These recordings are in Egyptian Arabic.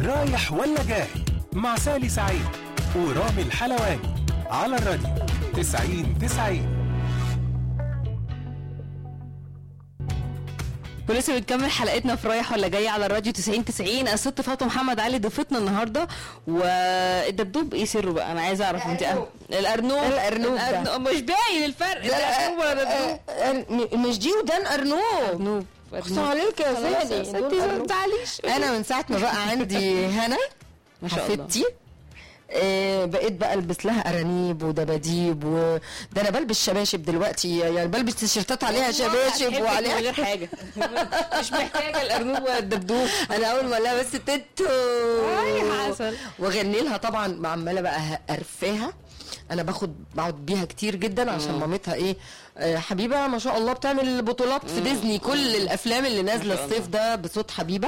رايح ولا جاي مع سالي سعيد ورامي الحلواني على الراديو 90 90 ولسه بنكمل حلقتنا في رايح ولا جاي على الراديو 90 90 الست فاطمه محمد علي ضيفتنا النهارده والدبدوب ايه سره بقى انا عايزه اعرف انت الأرنوب. الارنوب الأرنوب ده. الأرنوب. مش باين الفرق ده الارنوب ولا الدبدوب آه، مش دي ودان ارنوب ارنوب اخص عليك يا خلاص يا سالي ستي دول ما أرنوب. تزعليش انا من ساعه ما بقى عندي هنا ما شاء الله. حفيدتي آه، بقيت بقى البس لها ارانيب ودباديب و... ده انا بلبس شباشب دلوقتي يعني بلبس تيشيرتات عليها شباشب وعليها وعليها من غير حاجه مش محتاجه الارنوب ولا الدبدوب انا اول ما اقولها بس تيتو أي حسن. واغني لها طبعا عماله بقى ارفاها انا باخد بقعد بيها كتير جدا عشان مامتها ايه آه، حبيبه ما شاء الله بتعمل بطولات في ديزني كل الافلام اللي نازله شاء الصيف ده بصوت حبيبه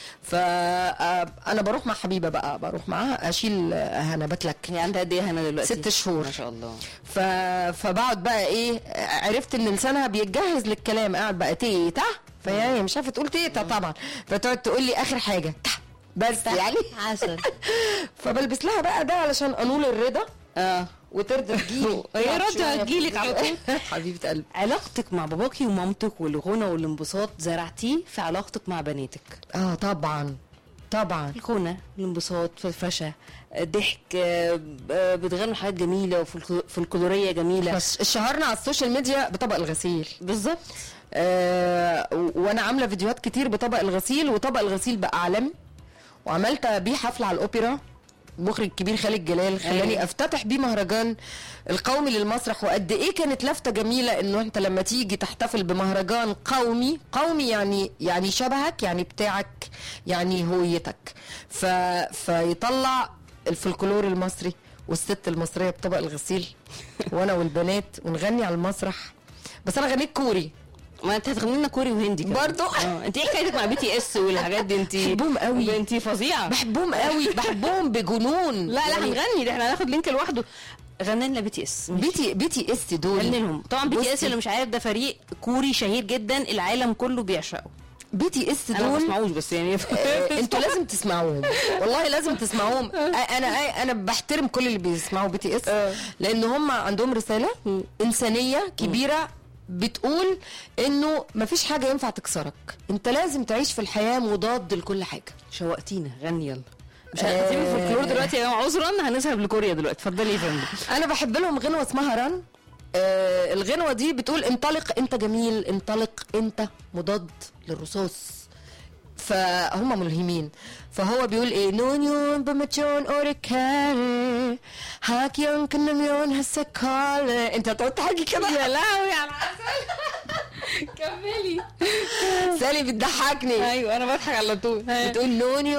فانا بروح مع حبيبه بقى بروح معاها اشيل آه، هنا بتلك هي عندها قد ايه هنا دلوقتي ست شهور. ما شاء الله ف... فبقعد بقى ايه عرفت ان لسانها بيتجهز للكلام قاعد بقى تيتا فهي هي مش عارفه تقول تيتا طبعا فتقعد تقول لي اخر حاجه تا بس يعني عسل فبلبس لها بقى ده علشان انول الرضا اه وترضى تجيلي هي راضية هتجيلك على طول. حبيبه قلبي علاقتك مع باباكي ومامتك والغنى والانبساط زرعتيه في علاقتك مع بناتك اه طبعا طبعا الغنى الانبساط فرفشه ضحك آه، آه، بتغنوا حاجات جميله وفولكلوريه جميله بس اشتهرنا على السوشيال ميديا بطبق الغسيل بالظبط آه و- وانا عامله فيديوهات كتير بطبق الغسيل وطبق الغسيل بقى عالمي وعملت بيه حفله على الاوبرا المخرج الكبير خالد جلال خلاني أيوة. افتتح بيه مهرجان القومي للمسرح وقد ايه كانت لفته جميله انه انت لما تيجي تحتفل بمهرجان قومي قومي يعني يعني شبهك يعني بتاعك يعني هويتك ف فيطلع الفلكلور المصري والست المصريه بطبق الغسيل وانا والبنات ونغني على المسرح بس انا غنيت كوري ما انت هتغني لنا كوري وهندي كمان. برضو؟ اه انت ايه حكايتك مع بي تي اس والحاجات دي انت بحبهم قوي. انت فظيعه بحبهم قوي بحبهم بجنون لا لا يعني هنغني ده احنا هناخد لينك لوحده غني لنا بي تي اس بي بي تي اس دول غني لهم طبعا بي تي اس بصي، اللي مش عارف ده فريق كوري شهير جدا العالم كله بيعشقه بي تي اس انا ما دول بسمعوش بس يعني آه، انتوا لازم تسمعوهم والله لازم تسمعوهم آه، انا انا بحترم كل اللي بيسمعوا بي تي اس آه. لان هم عندهم رساله انسانيه كبيره بتقول انه مفيش حاجه ينفع تكسرك انت لازم تعيش في الحياه مضاد لكل حاجه شوقتينا غني يلا مش آه. هنسيب الفولكلور دلوقتي يا جماعه عذرا هنذهب لكوريا دلوقتي اتفضلي يا فندم انا بحب لهم غنوه اسمها رن آه الغنوه دي بتقول انطلق انت جميل انطلق انت مضاد للرصاص فهم ملهمين فهو بيقول ايه نونيون بمتشون اوريكاري هاكيون كنميون هسكالي انت هتقعد تحكي كده يا لهوي على العسل كملي سالي بتضحكني ايوه انا بضحك على طول بتقول نونيون